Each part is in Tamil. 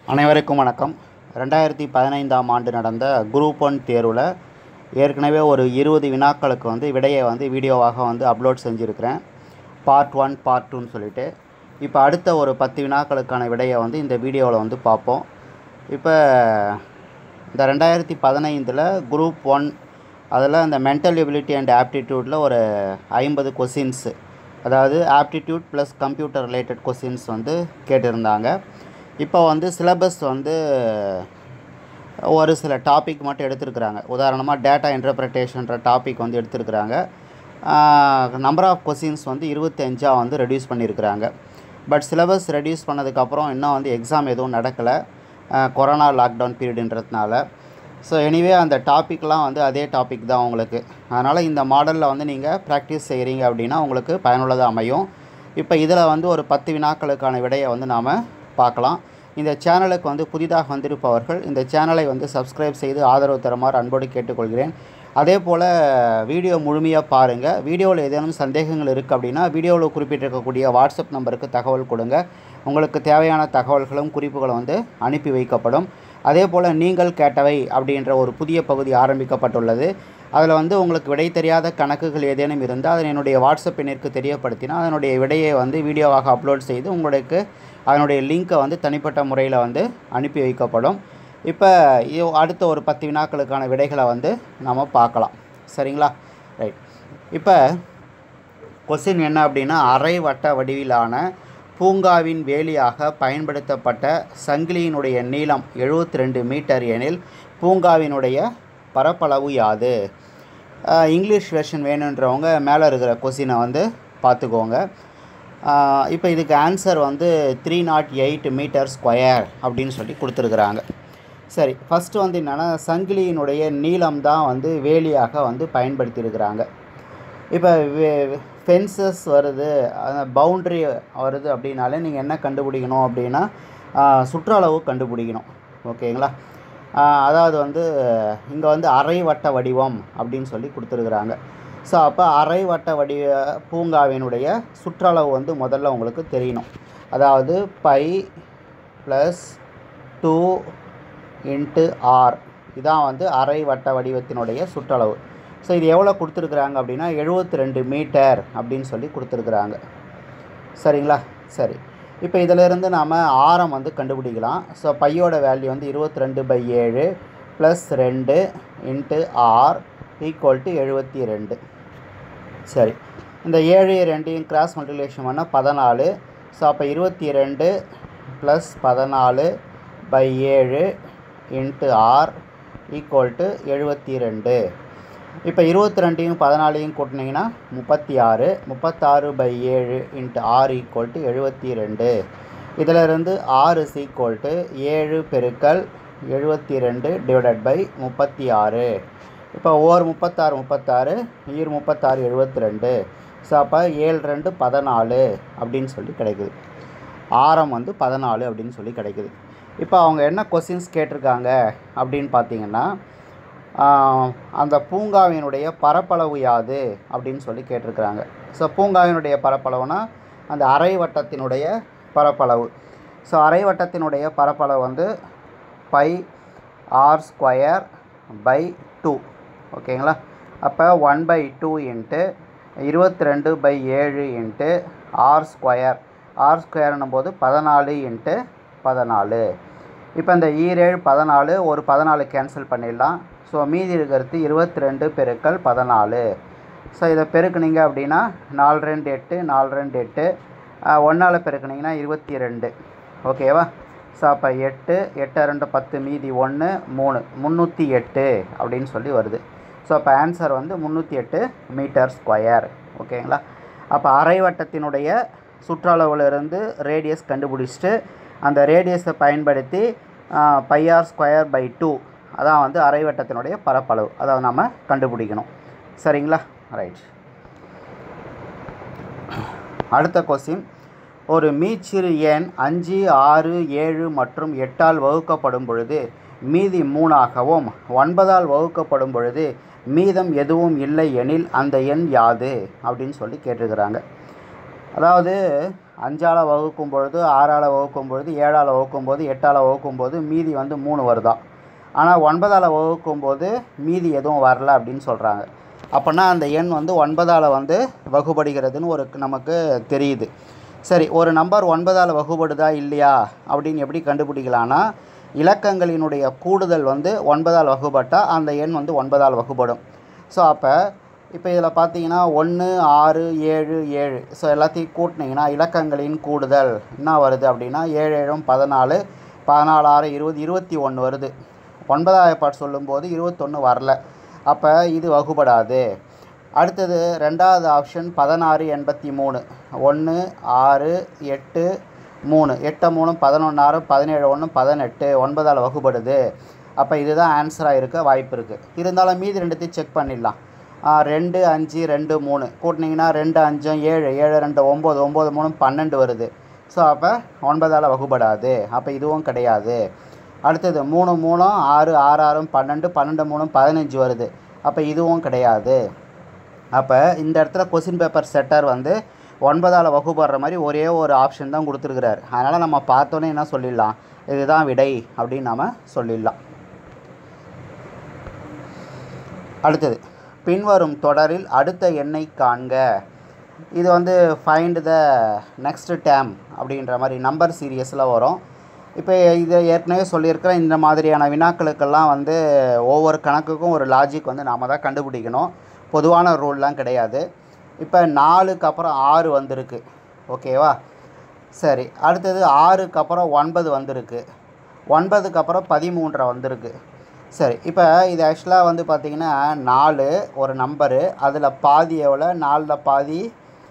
அனைவருக்கும் வணக்கம் ரெண்டாயிரத்தி பதினைந்தாம் ஆண்டு நடந்த குரூப் ஒன் தேர்வில் ஏற்கனவே ஒரு இருபது வினாக்களுக்கு வந்து விடையை வந்து வீடியோவாக வந்து அப்லோட் செஞ்சுருக்கிறேன் பார்ட் ஒன் பார்ட் டூன்னு சொல்லிட்டு இப்போ அடுத்த ஒரு பத்து வினாக்களுக்கான விடையை வந்து இந்த வீடியோவில் வந்து பார்ப்போம் இப்போ இந்த ரெண்டாயிரத்தி பதினைந்தில் குரூப் ஒன் அதில் இந்த மென்டல் எபிலிட்டி அண்ட் ஆப்டிடியூட்டில் ஒரு ஐம்பது கொஷின்ஸு அதாவது aptitude plus computer related questions வந்து கேட்டிருந்தாங்க இப்போ வந்து சிலபஸ் வந்து ஒரு சில டாபிக் மட்டும் எடுத்திருக்கிறாங்க உதாரணமாக டேட்டா இன்டர்பிரட்டேஷன்ற டாபிக் வந்து எடுத்திருக்கிறாங்க நம்பர் ஆஃப் கொஷின்ஸ் வந்து இருபத்தஞ்சாக வந்து ரெடியூஸ் பண்ணியிருக்கிறாங்க பட் சிலபஸ் ரெடியூஸ் பண்ணதுக்கப்புறம் இன்னும் வந்து எக்ஸாம் எதுவும் நடக்கலை கொரோனா லாக்டவுன் பீரியடுன்றதுனால ஸோ எனிவே அந்த டாப்பிக்லாம் வந்து அதே டாபிக் தான் உங்களுக்கு அதனால் இந்த மாடலில் வந்து நீங்கள் ப்ராக்டிஸ் செய்கிறீங்க அப்படின்னா உங்களுக்கு பயனுள்ளதாக அமையும் இப்போ இதில் வந்து ஒரு பத்து வினாக்களுக்கான விடையை வந்து நாம் பார்க்கலாம் இந்த சேனலுக்கு வந்து புதிதாக வந்திருப்பவர்கள் இந்த சேனலை வந்து சப்ஸ்கிரைப் செய்து ஆதரவு தருமாறு அன்போடு கேட்டுக்கொள்கிறேன் அதே போல் வீடியோ முழுமையாக பாருங்கள் வீடியோவில் ஏதேனும் சந்தேகங்கள் இருக்குது அப்படின்னா வீடியோவில் குறிப்பிட்டிருக்கக்கூடிய வாட்ஸ்அப் நம்பருக்கு தகவல் கொடுங்க உங்களுக்கு தேவையான தகவல்களும் குறிப்புகளும் வந்து அனுப்பி வைக்கப்படும் அதே போல் நீங்கள் கேட்டவை அப்படின்ற ஒரு புதிய பகுதி ஆரம்பிக்கப்பட்டுள்ளது அதில் வந்து உங்களுக்கு விடை தெரியாத கணக்குகள் ஏதேனும் இருந்தால் அதை என்னுடைய வாட்ஸ்அப் எண்ணிற்கு தெரியப்படுத்தினா அதனுடைய விடையை வந்து வீடியோவாக அப்லோட் செய்து உங்களுக்கு அதனுடைய லிங்க்கை வந்து தனிப்பட்ட முறையில் வந்து அனுப்பி வைக்கப்படும் இப்போ இ- அடுத்த ஒரு பத்து வினாக்களுக்கான விடைகளை வந்து நம்ம பார்க்கலாம் சரிங்களா ரைட் இப்போ கொஸ்டின் என்ன அப்படின்னா அரை வட்ட வடிவிலான பூங்காவின் வேலியாக பயன்படுத்தப்பட்ட சங்கிலியினுடைய நீளம் 72 ரெண்டு மீட்டர் எனில் பூங்காவினுடைய பரப்பளவு யாது அஹ், இங்கிலீஷ் வெர்ஷன் வேணுன்றவங்க மேலே இருக்கிற கொஸ்டினை வந்து பார்த்துக்கோங்க அஹ், இப்போ இதுக்கு ஆன்சர் வந்து three naught eight meter square அப்படின்னு சொல்லி கொடுத்துருக்குறாங்க சரி ஃபஸ்ட்டு வந்து என்னென்னா சங்கிலியினுடைய நீளம் தான் வந்து வேலியாக வந்து பயன்படுத்தியிருக்கிறாங்க இப்போ ஃபென்சஸ் வருது பவுண்ட்ரி வருது அப்படின்னாலே நீங்கள் என்ன கண்டுபிடிக்கணும் அப்படின்னா ஆ, சுற்றளவு கண்டுபிடிக்கணும் ஓகேங்களா ஆ, அதாவது வந்து இங்கே வந்து அரை வட்ட வடிவம் அப்படின்னு சொல்லி கொடுத்துருக்குறாங்க ஸோ அப்போ அரை வட்ட வடிவ பூங்காவினுடைய சுற்றளவு வந்து முதல்ல உங்களுக்கு தெரியணும் அதாவது pi plus two into r இதான் வந்து அரை வட்ட வடிவத்தினுடைய சுற்றளவு ஸோ இது எவ்வளோ கொடுத்துருக்குறாங்க அப்படின்னா 72 ரெண்டு மீட்டர் அப்படின்னு சொல்லி கொடுத்துருக்குறாங்க சரிங்களா சரி இப்போ இதிலிருந்து நாம் ஆரம் வந்து கண்டுபிடிக்கலாம் ஸோ பையோட வேல்யூ வந்து 22 ரெண்டு பை ஏழு ப்ளஸ் ரெண்டு இன்ட்டு ஆர் ஈக்குவல் டு எழுபத்தி ரெண்டு சரி இந்த ஏழு ரெண்டையும் கிராஸ் மல்டிப்ளிகேஷன் பண்ணால் பதினாலு ஸோ அப்போ இருபத்தி ரெண்டு ப்ளஸ் பதினாலு பை ஏழு இன்ட்டு ஆர் ஈக்குவல் டு எழுபத்தி ரெண்டு இப்போ இருபத்தி ரெண்டையும் பதினாலையும் கூட்டினீங்கன்னா முப்பத்தி ஆறு முப்பத்தாறு பை ஏழு இன்ட்டு ஆறு ஈக்குவல் டு எழுபத்தி ரெண்டு இதிலிருந்து ஆறு இஸ் ஈக்குவல் டு ஏழு பெருக்கல் எழுபத்தி ரெண்டு டிவைடட் பை முப்பத்தி ஆறு இப்போ ஓர் முப்பத்தாறு முப்பத்தாறு ஈர் முப்பத்தாறு எழுபத்தி ரெண்டு ஸோ அப்போ ஏழு ரெண்டு பதினாலு அப்படின்னு சொல்லி கிடைக்குது ஆரம் வந்து பதினாலு அப்படின்னு சொல்லி கிடைக்குது இப்போ அவங்க என்ன கொஸ்டின்ஸ் கேட்டிருக்காங்க அப்படின்னு பார்த்தீங்கன்னா ஆஹ், அந்த பூங்காவினுடைய பரப்பளவு யாது அப்படின்னு சொல்லி கேட்டிருக்கிறாங்க ஸோ பூங்காவினுடைய பரப்பளவுனா அந்த அரை வட்டத்தினுடைய பரப்பளவு ஸோ அரை வட்டத்தினுடைய பரப்பளவு வந்து pi r square by two ஓகேங்களா அப்போ ஒன் பை டூ இன்ட்டு இருபத்தி ரெண்டு பை ஏழு இன்ட்டு ஆர் ஸ்கொயர் ஆர் ஸ்கொயர்னும் போது பதினாலு இன்ட்டு பதினாலு இப்போ இந்த ஈரேழு பதினாலு ஒரு பதினாலு கேன்சல் பண்ணிடலாம் ஸோ மீதி இருக்கிறது இருபத்தி ரெண்டு பெருக்கல் பதினாலு ஸோ இதை பெருக்குனீங்க அப்படின்னா நாலு ரெண்டு எட்டு நாலு ரெண்டு எட்டு ஒன்றால் பெருக்குனீங்கன்னா இருபத்தி ரெண்டு ஓகேவா ஸோ அப்போ எட்டு எட்டு ரெண்டு பத்து மீதி ஒன்று மூணு முந்நூற்றி எட்டு அப்படின்னு சொல்லி வருது ஸோ அப்போ ஆன்சர் வந்து முந்நூற்றி எட்டு மீட்டர் ஸ்கொயர் ஓகேங்களா அப்போ அரை வட்டத்தினுடைய சுற்றளவுலேருந்து ரேடியஸ் கண்டுபிடிச்சிட்டு அந்த ரேடியஸை பயன்படுத்தி பையார் ஸ்கொயர் பை டூ அதான் வந்து அரை வட்டத்தினுடைய பரப்பளவு அதை நம்ம கண்டுபிடிக்கணும் சரிங்களா ரைட் அடுத்த கொஸ்டின் ஒரு மீச்சிறு எண் அஞ்சு ஆறு ஏழு மற்றும் எட்டால் வகுக்கப்படும் பொழுது மீதி மூணாகவும் ஒன்பதால் வகுக்கப்படும் பொழுது மீதம் எதுவும் இல்லை எனில் அந்த எண் யாது அப்படின்னு சொல்லி கேட்டிருக்கிறாங்க அதாவது அஞ்சால் வகுக்கும் பொழுது ஆறால் வகுக்கும் பொழுது ஏழால் வகுக்கும் போது எட்டால் வகுக்கும் போது மீதி வந்து மூணு வருதாம் ஆனால் ஒன்பதால் வகுக்கும் போது மீதி எதுவும் வரல அப்படின்னு சொல்கிறாங்க அப்போனா அந்த எண் வந்து ஒன்பதால் வந்து வகுபடுகிறதுன்னு ஒரு நமக்கு தெரியுது சரி ஒரு நம்பர் ஒன்பதால் வகுபடுதா இல்லையா அப்படின்னு எப்படி கண்டுபிடிக்கலான்னா இலக்கங்களினுடைய கூடுதல் வந்து ஒன்பதால் வகுபட்டால் அந்த எண் வந்து ஒன்பதால் வகுபடும் ஸோ அப்போ இப்போ இதில் பார்த்தீங்கன்னா ஒன்று ஆறு ஏழு ஏழு ஸோ எல்லாத்தையும் கூட்டினீங்கன்னா இலக்கங்களின் கூடுதல் என்ன வருது அப்படின்னா ஏழு ஏழும் பதினாலு பதினாலு ஆறு இருபது இருபத்தி ஒன்று வருது ஒன்பதாயிரம் பாட்டு சொல்லும்போது இருபத்தொன்று வரல அப்போ இது வகுபடாது அடுத்தது ரெண்டாவது ஆப்ஷன் பதினாறு எண்பத்தி மூணு ஒன்று ஆறு எட்டு மூணு எட்டு மூணு பதினொன்று பதினேழு ஒன்று பதினெட்டு ஒன்பதால் வகுபடுது அப்போ இதுதான் ஆன்சராக இருக்க வாய்ப்பு இருக்குது இருந்தாலும் மீதி ரெண்டுத்தையும் செக் பண்ணிடலாம் ஆ, ரெண்டு அஞ்சு ரெண்டு மூணு கூட்டினீங்கன்னா ரெண்டு அஞ்சும் ஏழு ஏழு ரெண்டு ஒம்பது ஒம்பது மூணு பன்னெண்டு வருது ஸோ அப்போ ஒன்பதால் வகுபடாது அப்போ இதுவும் கிடையாது அடுத்தது மூணு மூணும் ஆறு ஆறு ஆறும் பன்னெண்டு பன்னெண்டு மூணும் பதினஞ்சு வருது அப்போ இதுவும் கிடையாது அப்போ இந்த இடத்துல கொஸ்டின் பேப்பர் செட்டர் வந்து ஒன்பதால் வகுப்படுற மாதிரி ஒரே ஒரு ஆப்ஷன் தான் கொடுத்துருக்குறாரு அதனால் நம்ம பார்த்தோன்னே என்ன சொல்லிடலாம் இதுதான் விடை அப்படின்னு நாம் சொல்லிடலாம் அடுத்தது பின்வரும் தொடரில் அடுத்த எண்ணை காண்க இது வந்து ஃபைண்ட் த நெக்ஸ்ட் டேம் அப்படின்ற மாதிரி நம்பர் சீரியஸில் வரும் இப்போ இதை ஏற்கனவே சொல்லியிருக்கிறேன் இந்த மாதிரியான வினாக்களுக்கெல்லாம் வந்து ஒவ்வொரு கணக்குக்கும் ஒரு லாஜிக் வந்து நாம் தான் கண்டுபிடிக்கணும் பொதுவான ரூல்லாம் கிடையாது இப்போ நாலுக்கு அப்புறம் ஆறு வந்திருக்கு ஓகேவா சரி அடுத்தது ஆறுக்கு அப்புறம் ஒன்பது வந்திருக்கு ஒன்பதுக்கு அப்புறம் பதிமூன்றரை வந்திருக்கு சரி இப்போ இது ஆக்சுவலாக வந்து பார்த்திங்கன்னா நாலு ஒரு நம்பரு அதில் பாதி எவ்வளோ நாலில் பாதி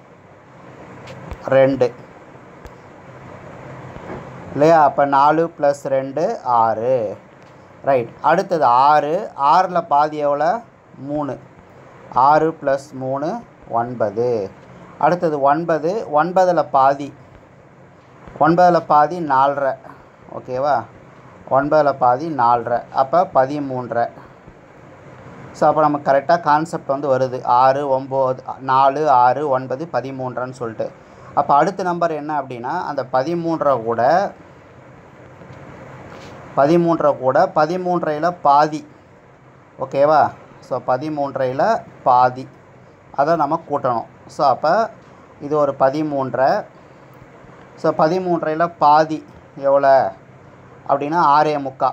ரெண்டு இல்லையா அப்போ நாலு ப்ளஸ் ரெண்டு ஆறு ரைட் அடுத்தது ஆறு ஆறில் பாதி எவ்வளோ மூணு ஆறு ப்ளஸ் மூணு ஒன்பது அடுத்தது ஒன்பது ஒன்பதில் பாதி ஒன்பதில் பாதி நாலரை ஓகேவா ஒன்பதில் பாதி நாலரை அப்போ பதிமூன்றரை ஸோ அப்போ நமக்கு கரெக்டாக கான்செப்ட் வந்து வருது ஆறு ஒம்பது நாலு ஆறு ஒன்பது பதிமூன்றுன்னு சொல்லிட்டு அப்போ அடுத்த நம்பர் என்ன அப்படின்னா அந்த பதிமூன்றை கூட பதிமூன்றை கூட பதிமூன்றையில் பாதி ஓகேவா ஸோ பதிமூன்றையில் பாதி அதை நம்ம கூட்டணும் ஸோ அப்போ இது ஒரு பதிமூன்றை ஸோ பதிமூன்றையில் பாதி எவ்வளோ அப்படின்னா ஆறே முக்கா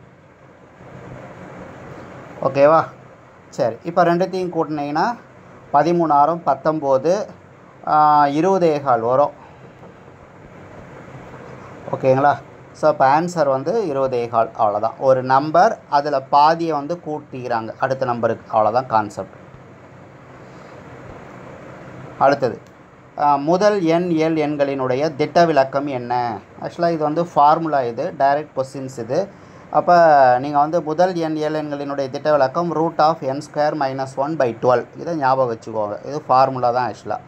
ஓகேவா சரி இப்போ ரெண்டுத்தையும் கூட்டினீங்கன்னா பதிமூணாயிரம் பத்தொம்போது இருபதே கால் வரும் ஓகேங்களா ஸோ இப்போ ஆன்சர் வந்து இருபதே கால் அவ்வளோதான் ஒரு நம்பர் அதில் பாதியை வந்து கூட்டிக்கிறாங்க அடுத்த நம்பருக்கு அவ்வளோதான் கான்செப்ட் அடுத்தது ஆஹ், முதல் எண் எல் எண்களினுடைய திட்ட விளக்கம் என்ன ஆக்சுவலாக இது வந்து ஃபார்முலா இது டைரக்ட் கொஸ்டின்ஸ் இது அப்போ நீங்கள் வந்து முதல் எண் எல் எண்களினுடைய திட்ட விளக்கம் root of n square minus one by twelve இதை ஞாபகம் வச்சுக்கோங்க இது ஃபார்முலா தான் ஆக்சுவலாக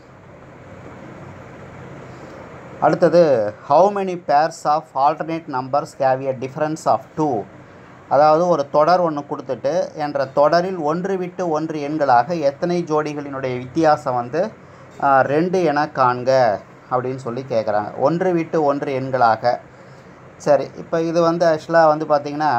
அடுத்தது how many pairs of alternate numbers have a difference of two அதாவது ஒரு தொடர் ஒன்று கொடுத்துட்டு என்ற தொடரில் ஒன்று விட்டு ஒன்று எண்களாக எத்தனை ஜோடிகளினுடைய வித்தியாசம் வந்து ஆ, ரெண்டு என காண்க அப்படின்னு சொல்லி கேட்குறாங்க ஒன்று விட்டு ஒன்று எண்களாக சரி இப்போ இது வந்து ஆக்சுவலாக வந்து பார்த்திங்கன்னா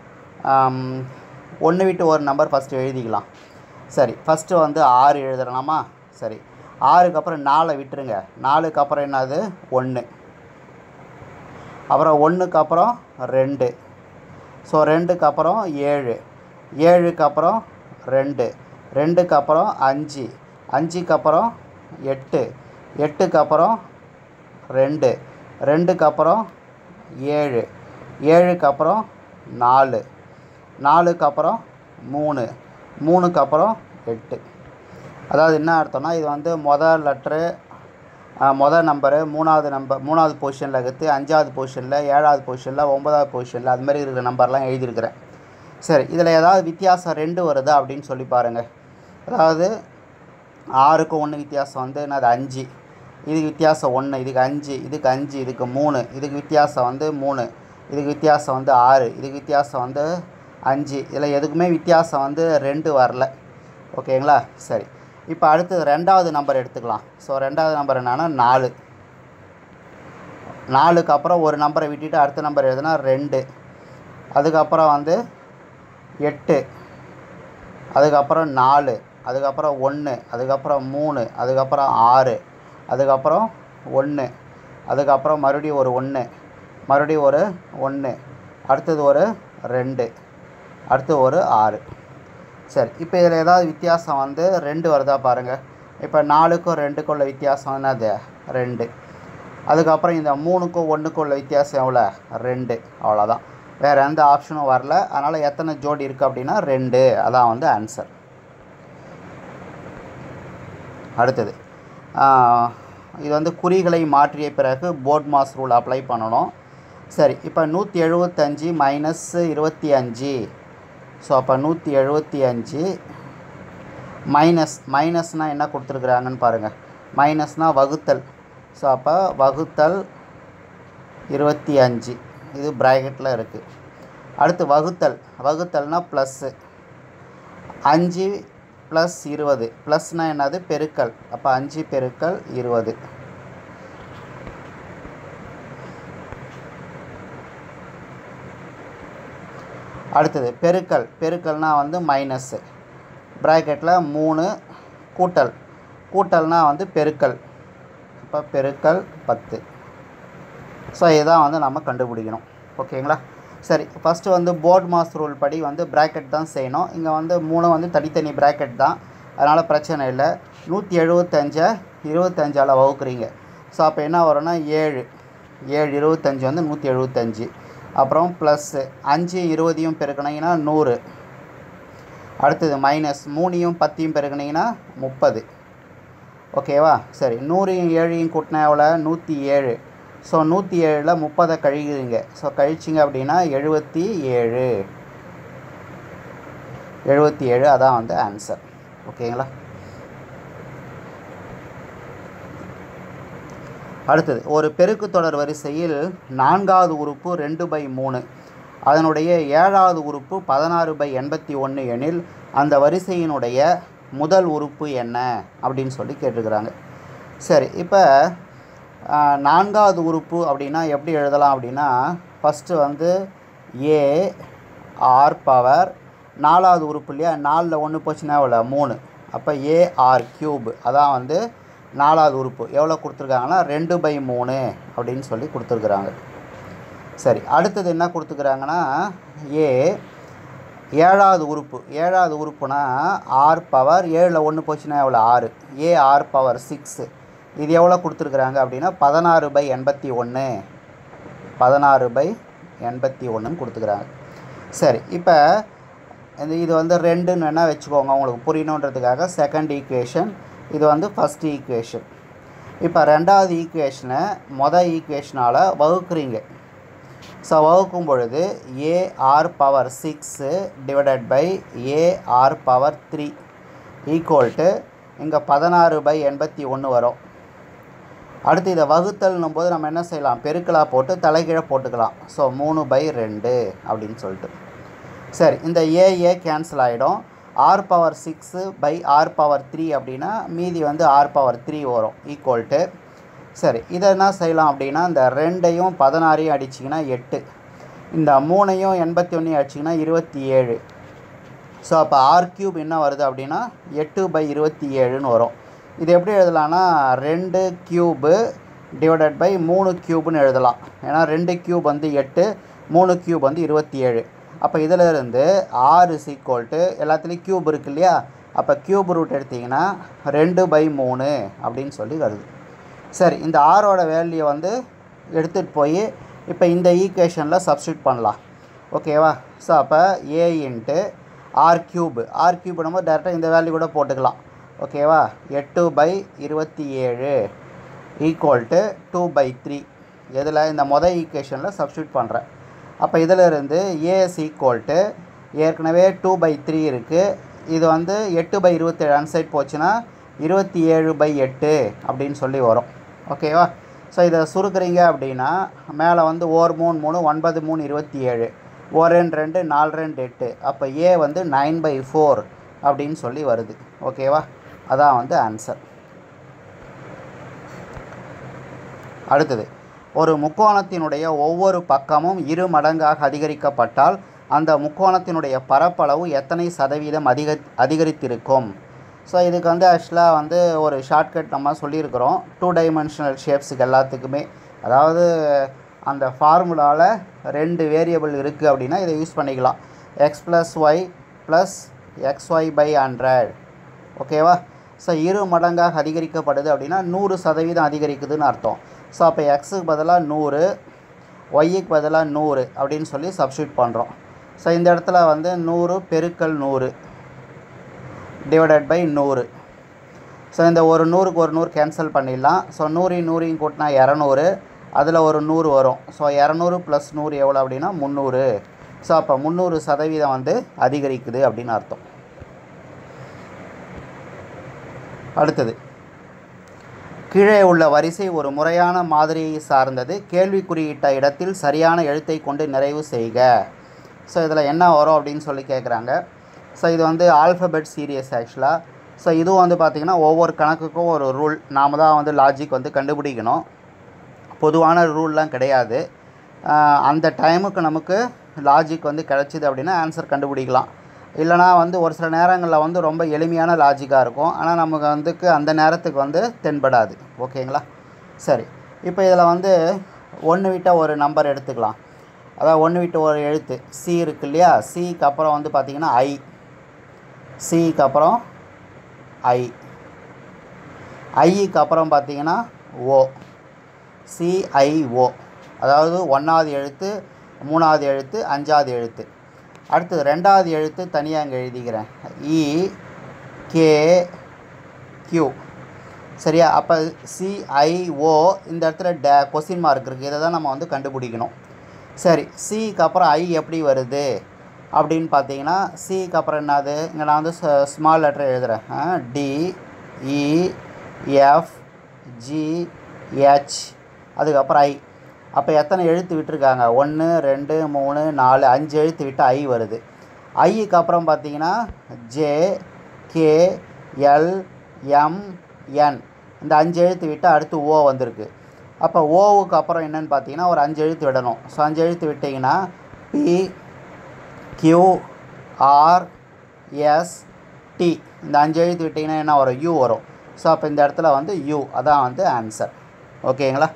ஒன்று விட்டு ஒரு நம்பர் ஃபஸ்ட்டு எழுதிக்கலாம் சரி ஃபஸ்ட்டு வந்து ஆறு எழுதுறலாமா சரி ஆறுக்கு அப்புறம் நாலை விட்டுருங்க நாலுக்கு அப்புறம் என்னது ஒன்று அப்புறம் ஒன்றுக்கு அப்புறம் ரெண்டு ஸோ ரெண்டுக்கு அப்புறம் ஏழு ஏழுக்கு அப்புறம் ரெண்டு ரெண்டுக்கு அப்புறம் அஞ்சு அஞ்சுக்கு அப்புறம் எட்டு எட்டுக்கு அப்புறம் ரெண்டு ரெண்டுக்கு அப்புறம் ஏழு ஏழுக்கு அப்புறம் நாலு நாலுக்கு அப்புறம் மூணு மூணுக்கு அப்புறம் எட்டு அதாவது என்ன அர்த்தம்னா இது வந்து மொதல் லெட்ரு மொதல் நம்பரு மூணாவது நம்பர் மூணாவது பொசிஷனில் இருக்குது அஞ்சாவது பொசிஷனில் ஏழாவது பொசிஷனில் ஒன்பதாவது பொசிஷனில் அது மாதிரி இருக்கிற நம்பர்லாம் எழுதியிருக்கிறேன் சரி இதில் ஏதாவது வித்தியாசம் ரெண்டு வருதா அப்படின்னு சொல்லி பாருங்கள் அதாவது ஆறுக்கு ஒன்று வித்தியாசம் வந்து என்னது அஞ்சு இதுக்கு வித்தியாசம் ஒன்று இதுக்கு அஞ்சு இதுக்கு அஞ்சு இதுக்கு மூணு இதுக்கு வித்தியாசம் வந்து மூணு இதுக்கு வித்தியாசம் வந்து ஆறு இதுக்கு வித்தியாசம் வந்து அஞ்சு இதில் எதுக்குமே வித்தியாசம் வந்து ரெண்டு வரல ஓகேங்களா சரி இப்போ அடுத்தது ரெண்டாவது நம்பர் எடுத்துக்கலாம் ஸோ ரெண்டாவது நம்பர் என்னன்னா நாலு நாலுக்கு அப்புறம் ஒரு நம்பரை விட்டுட்டு அடுத்த நம்பர் எழுதுனா ரெண்டு அதுக்கப்புறம் வந்து எட்டு அதுக்கப்புறம் நாலு அதுக்கப்புறம் ஒன்று அதுக்கப்புறம் மூணு அதுக்கப்புறம் ஆறு அதுக்கப்புறம் ஒன்று அதுக்கப்புறம் மறுபடியும் ஒரு ஒன்று மறுபடியும் ஒரு ஒன்று அடுத்தது ஒரு ரெண்டு அடுத்து ஒரு ஆறு சரி இப்போ இதில் ஏதாவது வித்தியாசம் வந்து ரெண்டு வருதா பாருங்கள் இப்போ நாலுக்கும் ரெண்டுக்கும் உள்ள வித்தியாசம் என்னது ரெண்டு அதுக்கப்புறம் இந்த மூணுக்கும் ஒன்றுக்கும் உள்ள வித்தியாசம் எவ்வளோ ரெண்டு அவ்வளோதான் வேறு எந்த ஆப்ஷனும் வரல அதனால் எத்தனை ஜோடி இருக்குது அப்படின்னா ரெண்டு அதான் வந்து ஆன்சர் அடுத்தது ஆஹ், இது வந்து குறிகளை மாற்றிய பிறகு போர்ட் மாஸ் ரூல் அப்ளை பண்ணணும் சரி இப்போ நூற்றி எழுபத்தஞ்சி மைனஸ் இருபத்தி அஞ்சு ஸோ அப்போ நூற்றி எழுபத்தி அஞ்சு மைனஸ் மைனஸ்னால் என்ன கொடுத்துருக்குறாங்கன்னு பாருங்கள் மைனஸ்னால் வகுத்தல் ஸோ அப்போ வகுத்தல் இருபத்தி அஞ்சு இது ப்ராக்கெட்டில் இருக்குது அடுத்து வகுத்தல் வகுத்தல்னா ப்ளஸ்ஸு அஞ்சு ப்ளஸ் இருபது ப்ளஸ்னால் என்னது பெருக்கல் அப்போ அஞ்சு பெருக்கல் இருபது அடுத்தது பெருக்கல் பெருக்கல்னா வந்து மைனஸ்ஸு ப்ராக்கெட்டில் மூணு கூட்டல் கூட்டல்னா வந்து பெருக்கல் அப்போ பெருக்கல் பத்து ஸோ இதான் வந்து நம்ம கண்டுபிடிக்கணும் ஓகேங்களா சரி ஃபஸ்ட்டு வந்து போர்ட் மாஸ் ரூல் படி வந்து ப்ராக்கெட் தான் செய்யணும் இங்கே வந்து மூணு வந்து தனித்தனி ப்ராக்கெட் தான் அதனால் பிரச்சனை இல்லை நூற்றி எழுபத்தஞ்சை இருபத்தஞ்சால் வகுக்குறீங்க ஸோ அப்போ என்ன வரும்னா ஏழு ஏழு இருபத்தஞ்சி வந்து நூற்றி எழுபத்தஞ்சி அப்புறம் ப்ளஸ்ஸு அஞ்சு இருபதையும் பெருக்கினீங்கன்னா நூறு அடுத்தது மைனஸ் மூணையும் பத்தையும் பெருக்கினீங்கன்னா முப்பது ஓகேவா சரி நூறையும் ஏழையும் கூட்டினா எவ்வளோ நூற்றி ஏழு ஸோ நூற்றி ஏழில் முப்பதை கழிக்கிறீங்க ஸோ கழிச்சிங்க அப்படின்னா எழுபத்தி ஏழு எழுபத்தி ஏழு அதான் வந்து ஆன்சர் ஓகேங்களா அடுத்தது ஒரு பெருக்கு தொடர் வரிசையில் நான்காவது உறுப்பு ரெண்டு பை மூணு அதனுடைய ஏழாவது உறுப்பு பதினாறு பை எண்பத்தி ஒன்று எனில் அந்த வரிசையினுடைய முதல் உறுப்பு என்ன அப்படின்னு சொல்லி கேட்டிருக்கிறாங்க சரி இப்போ நான்காவது உறுப்பு அப்படின்னா எப்படி எழுதலாம் அப்படின்னா ஃபஸ்ட்டு வந்து ஏ ஆர் பவர் நாலாவது உறுப்பு இல்லையா நாலில் ஒன்று போச்சுன்னா எவ்வளோ மூணு அப்போ ஏ ஆர் கியூப் அதான் வந்து நாலாவது உறுப்பு எவ்வளோ கொடுத்துருக்காங்கன்னா ரெண்டு பை மூணு அப்படின்னு சொல்லி கொடுத்துருக்குறாங்க சரி அடுத்தது என்ன கொடுத்துக்கிறாங்கன்னா ஏ ஏழாவது உறுப்பு ஏழாவது உறுப்புனா ஆர் பவர் ஏழில் ஒன்று போச்சுன்னா எவ்வளோ ஆறு ஏ ஆர் பவர் சிக்ஸு இது எவ்வளோ கொடுத்துருக்குறாங்க அப்படின்னா பதினாறு பை எண்பத்தி ஒன்று பதினாறு பை எண்பத்தி ஒன்றுன்னு கொடுத்துக்கிறாங்க சரி இப்போ இந்த இது வந்து ரெண்டுன்னு வேணால் வச்சுக்கோங்க உங்களுக்கு புரியணுன்றதுக்காக செகண்ட் ஈக்குவேஷன் இது வந்து ஃபஸ்ட் ஈக்குவேஷன் இப்போ ரெண்டாவது ஈக்குவேஷனை மொதல் ஈக்குவேஷனால் வகுக்குறீங்க ஸோ வகுக்கும் பொழுது a r power six divided by a r power three equal to இங்கே பதினாறு பை எண்பத்தி ஒன்று வரும் அடுத்து இதை வகுத்தல்னும் போது நம்ம என்ன செய்யலாம் பெருக்கலாக போட்டு தலைகீழ போட்டுக்கலாம் ஸோ மூணு பை ரெண்டு அப்படின்னு சொல்லிட்டு சரி இந்த ஏஏ கேன்சல் ஆகிடும் r power six by r power three அப்படின்னா மீதி வந்து ஆர் பவர் த்ரீ வரும் ஈக்குவல் டு சரி இதை என்ன செய்யலாம் அப்படின்னா இந்த ரெண்டையும் பதினாறையும் அடிச்சிங்கன்னா எட்டு இந்த மூணையும் எண்பத்தி ஒன்றையும் அடிச்சிங்கன்னா இருபத்தி ஏழு ஸோ அப்போ ஆர் கியூப் என்ன வருது அப்படின்னா எட்டு பை இருபத்தி ஏழுன்னு வரும் இது எப்படி எழுதலாம்னா ரெண்டு கியூபு டிவைடட் பை மூணு கியூப்னு எழுதலாம் ஏன்னா ரெண்டு கியூப் வந்து எட்டு மூணு கியூப் வந்து இருபத்தி ஏழு அப்போ இதில் இருந்து ஆறு சீக்வல்ட்டு எல்லாத்துலேயும் கியூப் இருக்கு இல்லையா அப்போ கியூப் ரூட் எடுத்திங்கன்னா ரெண்டு பை மூணு அப்படின்னு சொல்லி வருது சரி இந்த ஆரோட வேல்யூ வந்து எடுத்துகிட்டு போய் இப்போ இந்த ஈக்குவேஷனில் சப்ஸ்டியூட் பண்ணலாம் ஓகேவா ஸோ அப்போ a into r cube r cube நம்ம டேரெக்டாக இந்த வேல்யூ கூட போட்டுக்கலாம் ஓகேவா எட்டு பை இருபத்தி ஏழு equal to two by three இதில் இந்த மொதல் ஈக்குவேஷனில் சப்ஸ்டியூட் பண்ணுறேன் அப்போ இதில் இருந்து ஏஎஸ் ஈக்குவல் டு ஏற்கனவே டூ பை த்ரீ இருக்குது இது வந்து எட்டு பை இருபத்தேழு அன்சைட் போச்சுன்னா இருபத்தி ஏழு பை எட்டு அப்படின்னு சொல்லி வரும் ஓகேவா ஸோ இதை சுருக்குறீங்க அப்படின்னா மேலே வந்து ஓர் மூணு மூணு ஒன்பது மூணு இருபத்தி ஏழு ஓர் ரெண்டு ரெண்டு நாலு ரெண்டு எட்டு அப்போ ஏ வந்து நைன் பை ஃபோர் அப்படின்னு சொல்லி வருது ஓகேவா அதான் வந்து ஆன்சர் அடுத்தது ஒரு முக்கோணத்தினுடைய ஒவ்வொரு பக்கமும் இரு மடங்காக அதிகரிக்கப்பட்டால் அந்த முக்கோணத்தினுடைய பரப்பளவு எத்தனை சதவீதம் அதிக அதிகரித்திருக்கும் ஸோ இதுக்கு வந்து ஆக்சுவலாக வந்து ஒரு ஷார்ட்கட் நம்ம சொல்லியிருக்கிறோம் டூ டைமென்ஷனல் ஷேப்ஸுக்கு எல்லாத்துக்குமே அதாவது அந்த ஃபார்முலாவில் ரெண்டு வேரியபிள் இருக்குது அப்படின்னா இதை யூஸ் பண்ணிக்கலாம் x plus y plus x y by hundred ஓகேவா ஸோ இரு மடங்காக அதிகரிக்கப்படுது அப்படின்னா நூறு சதவீதம் அதிகரிக்குதுன்னு அர்த்தம் ஸோ அப்போ எக்ஸுக்கு பதிலாக நூறு ஒய்க்கு பதிலாக நூறு அப்படின்னு சொல்லி சப்ஸ்டியூட் பண்ணுறோம் ஸோ இந்த இடத்துல வந்து நூறு பெருக்கல் நூறு டிவைடட் பை நூறு ஸோ இந்த ஒரு நூறுக்கு ஒரு நூறு கேன்சல் பண்ணிடலாம் ஸோ நூறையும் நூறையும் கூட்டினா இரநூறு அதில் ஒரு நூறு வரும் ஸோ இரநூறு ப்ளஸ் நூறு எவ்வளோ அப்படின்னா முந்நூறு ஸோ அப்போ முந்நூறு சதவீதம் வந்து அதிகரிக்குது அப்படின்னு அர்த்தம் அடுத்தது கீழே உள்ள வரிசை ஒரு முறையான மாதிரியை சார்ந்தது கேள்விக்குறியிட்ட இடத்தில் சரியான எழுத்தை கொண்டு நிறைவு செய்க ஸோ இதில் என்ன வரும் அப்படின்னு சொல்லி கேட்குறாங்க ஸோ இது வந்து ஆல்ஃபபெட் சீரியஸ் ஆக்சுவலாக ஸோ இதுவும் வந்து பார்த்திங்கன்னா ஒவ்வொரு கணக்குக்கும் ஒரு ரூல் நாம் தான் வந்து லாஜிக் வந்து கண்டுபிடிக்கணும் பொதுவான ரூல்லாம் கிடையாது ஆஹ் அந்த டைமுக்கு நமக்கு லாஜிக் வந்து கிடச்சிது அப்படின்னா ஆன்சர் கண்டுபிடிக்கலாம் இல்லைனா வந்து ஒரு சில நேரங்களில் வந்து ரொம்ப எளிமையான லாஜிக்காக இருக்கும் ஆனால் நமக்கு வந்துக்கு அந்த நேரத்துக்கு வந்து தென்படாது ஓகேங்களா சரி இப்போ இதில் வந்து ஒன்று விட்ட ஒரு நம்பர் எடுத்துக்கலாம் அதாவது ஒன்று விட்டு ஒரு எழுத்து சி இருக்கு இல்லையா சிக்கு அப்புறம் வந்து பார்த்திங்கன்னா ஐ சிக்கு அப்புறம் ஐ ஐக்கு அப்புறம் பார்த்தீங்கன்னா ஓ சிஐஓ அதாவது ஒன்றாவது எழுத்து மூணாவது எழுத்து அஞ்சாவது எழுத்து அடுத்தது ரெண்டாவது எழுத்து தனியாக இங்கே எழுதிக்கிறேன் இ கே கியூ சரியா அப்போ சிஐஓ இந்த இடத்துல டே கொஸ்டின் மார்க் இருக்குது இதை தான் நம்ம வந்து கண்டுபிடிக்கணும் சரி சிக்கு அப்புறம் ஐ எப்படி வருது அப்படின்னு பார்த்தீங்கன்னா சிக்கு அப்புறம் என்னது இங்கே நான் வந்து ஸ்மால் லெட்டர் எழுதுகிறேன் d e f g h அதுக்கப்புறம் ஐ அப்போ எத்தனை எழுத்து விட்டுருக்காங்க ஒன்று ரெண்டு மூணு நாலு அஞ்சு எழுத்து விட்டு ஐ வருது ஐக்கு அப்புறம் பார்த்தீங்கன்னா j k l m n இந்த அஞ்சு எழுத்து விட்டு அடுத்து ஓ வந்திருக்கு அப்போ ஓவுக்கு அப்புறம் என்னன்னு பார்த்தீங்கன்னா ஒரு அஞ்சு எழுத்து விடணும் ஸோ அஞ்சு எழுத்து விட்டிங்கன்னா p q r s t இந்த அஞ்சு எழுத்து விட்டிங்கன்னா என்ன வரும் யூ வரும் ஸோ அப்போ இந்த இடத்துல வந்து யூ அதான் வந்து ஆன்சர் ஓகேங்களா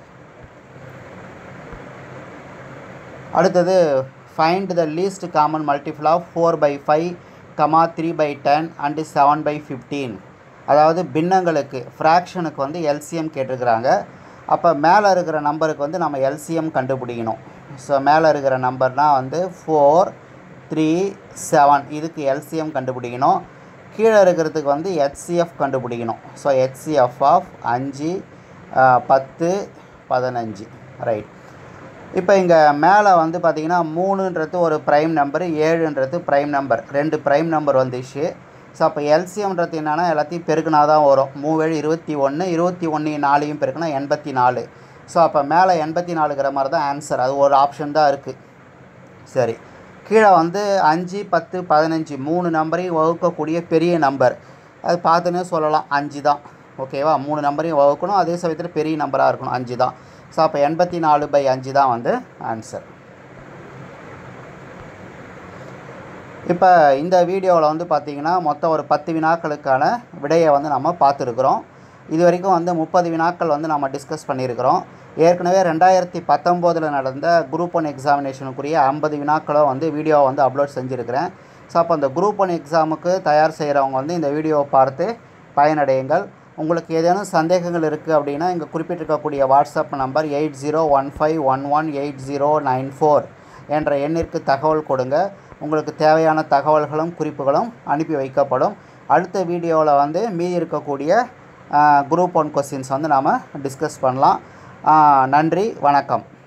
அடுத்தது find the least common multiple of four by five comma three by ten and seven by fifteen அதாவது பின்னங்களுக்கு ஃப்ராக்ஷனுக்கு வந்து எல்சிஎம் கேட்டிருக்கிறாங்க அப்போ மேலே இருக்கிற நம்பருக்கு வந்து நம்ம எல்சிஎம் கண்டுபிடிக்கணும் ஸோ மேலே இருக்கிற நம்பர்னால் வந்து ஃபோர் த்ரீ செவன் இதுக்கு எல்சிஎம் கண்டுபிடிக்கணும் கீழே இருக்கிறதுக்கு வந்து ஹெச்சிஎஃப் கண்டுபிடிக்கணும் ஸோ ஹெச்சிஎஃப் ஆஃப் அஞ்சு பத்து பதினஞ்சு ரைட் இப்போ இங்கே மேலே வந்து பார்த்திங்கன்னா மூணுன்றது ஒரு ப்ரைம் நம்பர் ஏழுன்றது ப்ரைம் நம்பர் ரெண்டு ப்ரைம் நம்பர் வந்துச்சு ஸோ அப்போ எல்சிஎம்ன்றது என்னென்னா எல்லாத்தையும் பெருக்குனா தான் வரும் மூவேழு இருபத்தி ஒன்று இருபத்தி ஒன்று நாலையும் பெருக்குனா எண்பத்தி நாலு ஸோ அப்போ மேலே எண்பத்தி நாலுங்கிற மாதிரி தான் ஆன்சர் அது ஒரு ஆப்ஷன் தான் இருக்குது சரி கீழே வந்து அஞ்சு பத்து பதினஞ்சு மூணு நம்பரையும் வகுக்கக்கூடிய பெரிய நம்பர் அது பார்த்துன்னே சொல்லலாம் அஞ்சு தான் ஓகேவா மூணு நம்பரையும் வகுக்கணும் அதே சமயத்தில் பெரிய நம்பராக இருக்கணும் அஞ்சு தான் ஸோ அப்போ எண்பத்தி நாலு பை அஞ்சு தான் வந்து ஆன்சர் இப்போ இந்த வீடியோவில் வந்து பார்த்திங்கன்னா மொத்தம் ஒரு பத்து வினாக்களுக்கான விடையை வந்து நம்ம பார்த்துருக்குறோம் இது வரைக்கும் வந்து முப்பது வினாக்கள் வந்து நம்ம டிஸ்கஸ் பண்ணியிருக்கிறோம் ஏற்கனவே ரெண்டாயிரத்தி பத்தொம்போதில் நடந்த குரூப் ஒன் எக்ஸாமினேஷனுக்குரிய ஐம்பது வினாக்களும் வந்து வீடியோவை வந்து அப்லோட் செஞ்சுருக்கிறேன் ஸோ அப்போ அந்த குரூப் ஒன் எக்ஸாமுக்கு தயார் செய்கிறவங்க வந்து இந்த வீடியோவை பார்த்து பயனடையுங்கள் உங்களுக்கு ஏதேனும் சந்தேகங்கள் இருக்குது அப்படின்னா இங்கே குறிப்பிட்டிருக்கக்கூடிய WhatsApp number eight zero one five one one eight zero nine four என்ற எண்ணிற்கு தகவல் கொடுங்க உங்களுக்கு தேவையான தகவல்களும் குறிப்புகளும் அனுப்பி வைக்கப்படும் அடுத்த வீடியோவில் வந்து மீதி இருக்கக்கூடிய குரூப் ஒன் கொஸ்டின்ஸ் வந்து நாம் டிஸ்கஸ் பண்ணலாம் நன்றி வணக்கம்